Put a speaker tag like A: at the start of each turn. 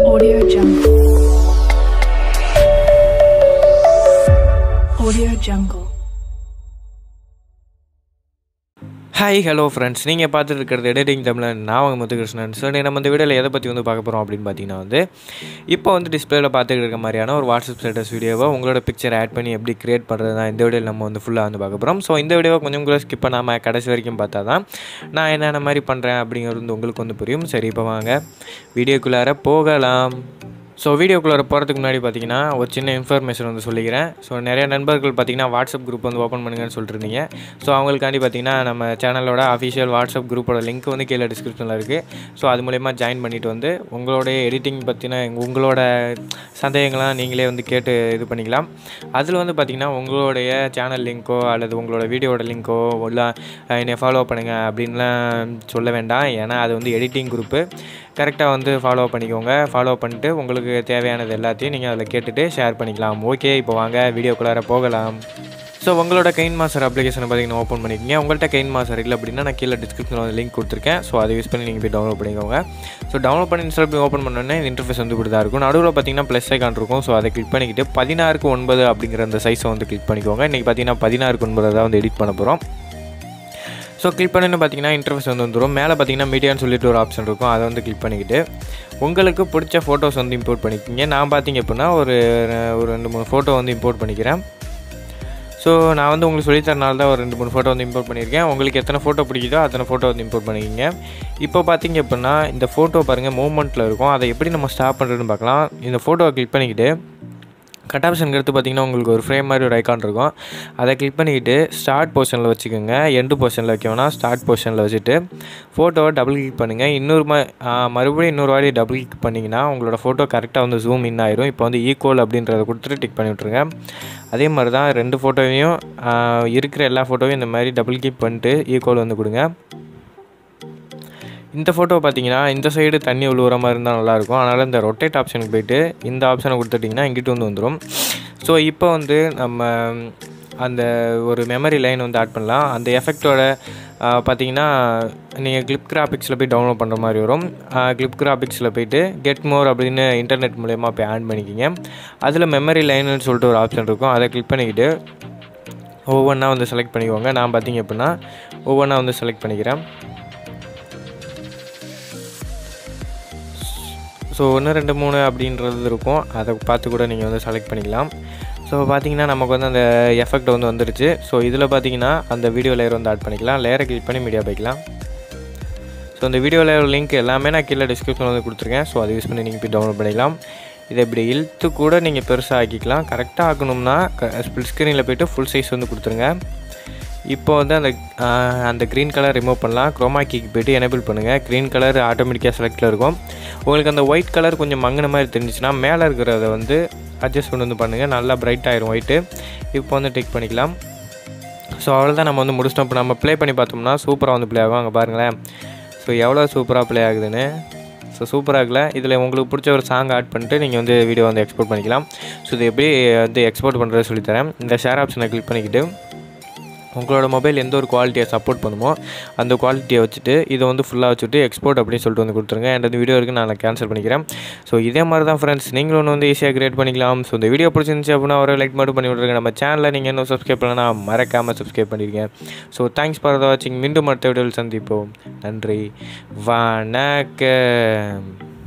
A: Audio Jungle. Audio Jungle.
B: Hi hello friends நீங்கள் பார்த்துட்டு இருக்கிறது எடிட்டிங் தமிழன் நான் உங்கள் முத்துகிருஷ்ணன் ஸோ நம்ம இந்த வீடியோவில் எதை பற்றி வந்து பார்க்க போகிறோம் அப்படின்னு பார்த்தீங்கன்னா வந்து இப்போ வந்து டிஸ்பிளேல பார்த்துட்டு இருக்க மாதிரியான ஒரு வாட்ஸ்அப் ஸ்டேட்டஸ் வீடியோவை உங்களோட பிக்சர் ஆட் பண்ணி எப்படி கிரியேட் பண்ணுறது தான் இந்த வீடியோவில் நம்ம வந்து ஃபுல்லாக வந்து பார்க்க போகிறோம் ஸோ இந்த வீடியோவை கொஞ்சம் கூட ஸ்கிப் பண்ணாமல் கடைசி வரைக்கும் பார்த்தா தான் நான் என்னென்ன மாதிரி பண்ணுறேன் அப்படிங்கிறது வந்து உங்களுக்கு வந்து புரியும் சரி இப்போ வாங்க வீடியோக்குள்ளார போகலாம் ஸோ வீடியோக்குள்ளே போகிறதுக்கு முன்னாடி பார்த்தீங்கன்னா ஒரு சின்ன இன்ஃபர்மேஷன் வந்து சொல்லிக்கிறேன் ஸோ நிறைய நண்பர்கள் பார்த்தீங்கன்னா வாட்ஸ்அப் குரூப் வந்து ஓப்பன் பண்ணுங்கன்னு சொல்லிட்டுருந்தீங்க ஸோ அவங்களுக்காண்டி பார்த்தீங்கன்னா நம்ம சேனலோட அஃபிஷியல் வாட்ஸ்அப் குரூப்போட லிங்க் வந்து கீழே டிஸ்கிரிப்ஷனில் இருக்குது ஸோ அது மூலயமா ஜாயின் பண்ணிட்டு வந்து உங்களுடைய எடிட்டிங் பற்றின உங்களோட சந்தேகங்கள்லாம் நீங்களே வந்து கேட்டு இது பண்ணிக்கலாம் அதில் வந்து பார்த்திங்கன்னா உங்களுடைய சேனல் லிங்க்கோ அல்லது உங்களோட வீடியோட லிங்க்கோ இல்லை என்னை ஃபாலோ பண்ணுங்கள் அப்படின்லாம் சொல்ல வேண்டாம் ஏன்னா அது வந்து எடிட்டிங் குரூப்பு கரெக்டாக வந்து ஃபாலோ பண்ணிக்கோங்க ஃபாலோ பண்ணிட்டு உங்களுக்கு தேவையானது எல்லாத்தையும் நீங்கள் அதில் கேட்டுட்டு ஷேர் பண்ணிக்கலாம் ஓகே இப்போ வாங்க வீடியோக்குள்ளார போகலாம் ஸோ உங்களோட கெயின் மாஸ்டர் அப்ளிகேஷனை பார்த்தீங்கன்னா ஓப்பன் பண்ணிக்கங்க உங்கள்கிட்ட கெயின் மாஸ்டர் இல்லை அப்படின்னா நான் கீழே டிஸ்கிரிப்ஷனில் வந்து லிங்க் கொடுத்துருக்கேன் ஸோ அதை யூஸ் பண்ணி நீங்கள் போய் டவுன்லோட் பண்ணிக்கோங்க ஸோ டவுன்லோட் பண்ணி இன்ஸ்டால் பண்ணி ஓப்பன் பண்ணோன்னே இந்த இன்டர்ஃபேஸ் வந்து இப்படி தான் இருக்கும் நடுவில் பார்த்தீங்கன்னா ப்ளஸ் ஐக்கான் இருக்கும் ஸோ அதை கிளிக் பண்ணிக்கிட்டு பதினாறுக்கு ஒன்பது அப்படிங்கிற அந்த சைஸை வந்து கிளிக் பண்ணிக்கோங்க இன்றைக்கி பார்த்தீங்கன்னா பதினாறுக்கு ஒன்பது தான் வந்து எடிட் பண்ண போகிறோம் ஸோ கிளிக் பண்ணின்னு பார்த்தீங்கன்னா இன்டர்ஃபேஸ் வந்து வந்துடும் மேலே பார்த்தீங்கன்னா மீடியான்னு சொல்லிட்டு ஒரு ஆப்ஷன் இருக்கும் அதை வந்து கிளிக் பண்ணிக்கிட்டு உங்களுக்கு பிடிச்ச ஃபோட்டோஸ் வந்து இம்போர்ட் பண்ணிக்கிங்க நான் பார்த்தீங்க அப்படின்னா ஒரு ஒரு ரெண்டு மூணு ஃபோட்டோ வந்து இம்போர்ட் பண்ணிக்கிறேன் ஸோ நான் வந்து உங்களுக்கு சொல்லித்தரனால தான் ஒரு ரெண்டு மூணு ஃபோட்டோ வந்து இம்போர்ட் பண்ணியிருக்கேன் உங்களுக்கு எத்தனை ஃபோட்டோ பிடிக்குதோ அத்தனை ஃபோட்டோ வந்து இம்போர்ட் பண்ணிக்கிங்க இப்போ பார்த்தீங்க அப்படின்னா இந்த ஃபோட்டோ பாருங்கள் மூமெண்ட்டில் இருக்கும் அதை எப்படி நம்ம ஸ்டாப் பண்ணுறதுன்னு பார்க்கலாம் இந்த ஃபோட்டோவை கிளிக் பண்ணிக்கிட்டு கட் ஆப்ஷனுக்கு எடுத்து பார்த்தீங்கன்னா உங்களுக்கு ஒரு ஃப்ரேம் மாதிரி ஒரு ஐக்கான் இருக்கும் அதை கிளிக் பண்ணிக்கிட்டு ஸ்டார்ட் போர்ஷனில் வச்சுக்கோங்க எண்டு போர்ஷனில் வைக்க வேணாம் ஸ்டார்ட் போர்ஷனில் வச்சுட்டு ஃபோட்டோவை டபுள் கிளிக் பண்ணுங்கள் இன்னொரு ம மறுபடியும் இன்னொரு வாட்டி டபுள் கிளிக் பண்ணிங்கன்னா உங்களோட ஃபோட்டோ கரெக்டாக வந்து ஜூம் இன் ஆயிரும் இப்போ வந்து ஈக்குவல் அப்படின்றத கொடுத்துட்டு டிக் பண்ணி விட்ருங்க அதே மாதிரி தான் ரெண்டு ஃபோட்டோவையும் இருக்கிற எல்லா ஃபோட்டோவையும் இந்த மாதிரி டபுள் கிளிக் பண்ணிட்டு ஈக்குவல் வந்து கொடுங்க இந்த ஃபோட்டோ பார்த்தீங்கன்னா இந்த சைடு தண்ணி உழுவுற மாதிரி இருந்தால் நல்லாயிருக்கும் அதனால் இந்த ரொட்டேட் ஆப்ஷனுக்கு போயிட்டு இந்த ஆப்ஷனை கொடுத்துட்டிங்கன்னா இங்கிட்டு வந்து வந்துடும் ஸோ இப்போ வந்து நம்ம அந்த ஒரு மெமரி லைன் வந்து ஆட் பண்ணலாம் அந்த எஃபெக்டோட பார்த்தீங்கன்னா நீங்கள் கிளிப் கிராபிக்ஸில் போய் டவுன்லோட் பண்ணுற மாதிரி வரும் கிளிப் கிராபிக்ஸில் போயிட்டு கெட் மோர் அப்படின்னு இன்டர்நெட் மூலயமா போய் ஆட் பண்ணிக்கிங்க அதில் மெமரி லைன்னு சொல்லிட்டு ஒரு ஆப்ஷன் இருக்கும் அதை கிளிக் பண்ணிக்கிட்டு ஒவ்வொன்றா வந்து செலக்ட் பண்ணிக்கோங்க நான் பார்த்தீங்க அப்படின்னா ஒவ்வொன்றா வந்து செலக்ட் பண்ணிக்கிறேன் ஸோ ஒன்று ரெண்டு மூணு அப்படின்றது இருக்கும் அதை பார்த்து கூட நீங்கள் வந்து செலக்ட் பண்ணிக்கலாம் ஸோ பார்த்தீங்கன்னா நமக்கு வந்து அந்த எஃபெக்ட் வந்து வந்துருச்சு ஸோ இதில் பார்த்தீங்கன்னா அந்த வீடியோ லேயர் வந்து ஆட் பண்ணிக்கலாம் லேயரை கிளிக் பண்ணி மீடியா போய்க்கலாம் ஸோ அந்த வீடியோ லேயர் லிங்க் எல்லாமே நான் கீழே டிஸ்கிரிப்ஷனில் வந்து கொடுத்துருக்கேன் ஸோ அதை யூஸ் பண்ணி நீங்கள் போய் டவுன்லோட் பண்ணிக்கலாம் இதை இப்படி இழுத்து கூட நீங்கள் பெருசாக ஆக்கிக்கலாம் கரெக்டாக ஆக்கணும்னா ஸ்பிள் ஸ்க்ரீனில் போய்ட்டு ஃபுல் சைஸ் வந்து கொடுத்துருங்க இப்போ வந்து அந்த அந்த க்ரீன் கலர் ரிமூவ் பண்ணலாம் க்ரோமா கீக்கு போய்ட்டு எனேபிள் பண்ணுங்கள் க்ரீன் கலர் ஆட்டோமேட்டிக்காக செலக்டில் இருக்கும் உங்களுக்கு அந்த ஒயிட் கலர் கொஞ்சம் மங்கின மாதிரி தெரிஞ்சிச்சுன்னா மேலே இருக்கிறத வந்து அட்ஜஸ்ட்மெண்ட் வந்து பண்ணுங்கள் நல்லா பிரைட் ஆயிரும் ஒயிட்டு இப்போ வந்து டெக் பண்ணிக்கலாம் ஸோ அவ்வளோதான் நம்ம வந்து முடிச்சிட்டோம் இப்போ நம்ம ப்ளே பண்ணி பார்த்தோம்னா சூப்பராக வந்து ப்ளே ஆகும் அங்கே பாருங்களேன் ஸோ எவ்வளோ சூப்பராக ப்ளே ஆகுதுன்னு ஸோ சூப்பராக இருக்குல்ல இதில் உங்களுக்கு பிடிச்ச ஒரு சாங் ஆட் பண்ணிட்டு நீங்கள் வந்து வீடியோ வந்து எக்ஸ்போர்ட் பண்ணிக்கலாம் ஸோ இது எப்படி வந்து எக்ஸ்போர்ட் பண்ணுறது சொல்லித்தரேன் இந்த ஷேர் ஆப்ஷனை கிளிக் பண்ணிக்கிட்டு உங்களோட மொபைல் எந்த ஒரு குவாலிட்டியை சப்போர்ட் பண்ணுமோ அந்த குவாலிட்டியை வச்சுட்டு இதை வந்து ஃபுல்லாக வச்சுட்டு எக்ஸ்போர்ட் அப்படின்னு சொல்லிட்டு வந்து கொடுத்துருங்க அண்ட் அந்த வீடியோ இருக்குது நான் கேன்சல் பண்ணிக்கிறேன் ஸோ இதே மாதிரி தான் ஃப்ரெண்ட்ஸ் நீங்களும் ஒன்று வந்து ஈஸியாக கிரியேட் பண்ணிக்கலாம் ஸோ இந்த வீடியோ பிடிச்சிருந்துச்சு அப்படின்னா ஒரு லைக் மட்டும் பண்ணி விட்ருங்க நம்ம சேனலில் நீங்கள் இன்னும் சப்ஸ்கிரைப் பண்ணலாம் மறக்காமல் சப்ஸ்கிரைப் பண்ணியிருக்கேன் ஸோ தேங்க்ஸ் ஃபார் த வாட்சிங் மீண்டும் அடுத்த வீடியோவில் சந்திப்போம் நன்றி வணக்கம்